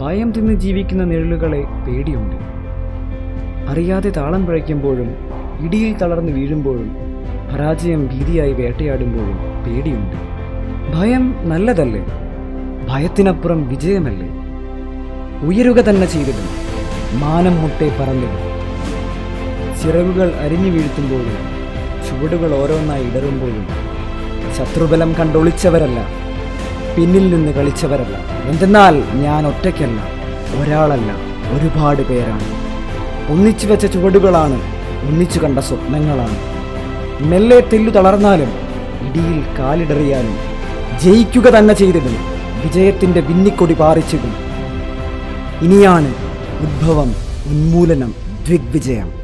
ഭയം തിന്ന് ജീവിക്കുന്ന നിഴലുകളെ പേടിയുണ്ട് അറിയാതെ താളം പിഴയ്ക്കുമ്പോഴും ഇടിയിൽ തളർന്നു വീഴുമ്പോഴും പരാജയം ഭീതിയായി വേട്ടയാടുമ്പോഴും പേടിയുണ്ട് ഭയം നല്ലതല്ലേ ഭയത്തിനപ്പുറം വിജയമല്ലേ ഉയരുക തന്നെ ചെയ്തിടും മാനം മുട്ടെ പറന്നിടും ചിറകുകൾ അരിഞ്ഞു വീഴ്ത്തുമ്പോഴും ചുവടുകൾ ഓരോന്നായി ഇടറുമ്പോഴും ശത്രുബലം കണ്ടൊളിച്ചവരല്ല പിന്നിൽ നിന്ന് കളിച്ചവരല്ല എന്തെന്നാൽ ഞാൻ ഒറ്റയ്ക്കല്ല ഒരാളല്ല ഒരുപാട് പേരാണ് ഒന്നിച്ചു വെച്ച ചുവടുകളാണ് ഒന്നിച്ചു കണ്ട സ്വപ്നങ്ങളാണ് മെല്ലെ തെല്ലു തളർന്നാലും ഇടിയിൽ കാലിടറിയാലും ജയിക്കുക തന്നെ ചെയ്തിടും വിജയത്തിന്റെ വിന്നിക്കൊടി പാറിച്ചിടും ഇനിയാണ് ഉദ്ഭവം ഉന്മൂലനം ദിഗ്വിജയം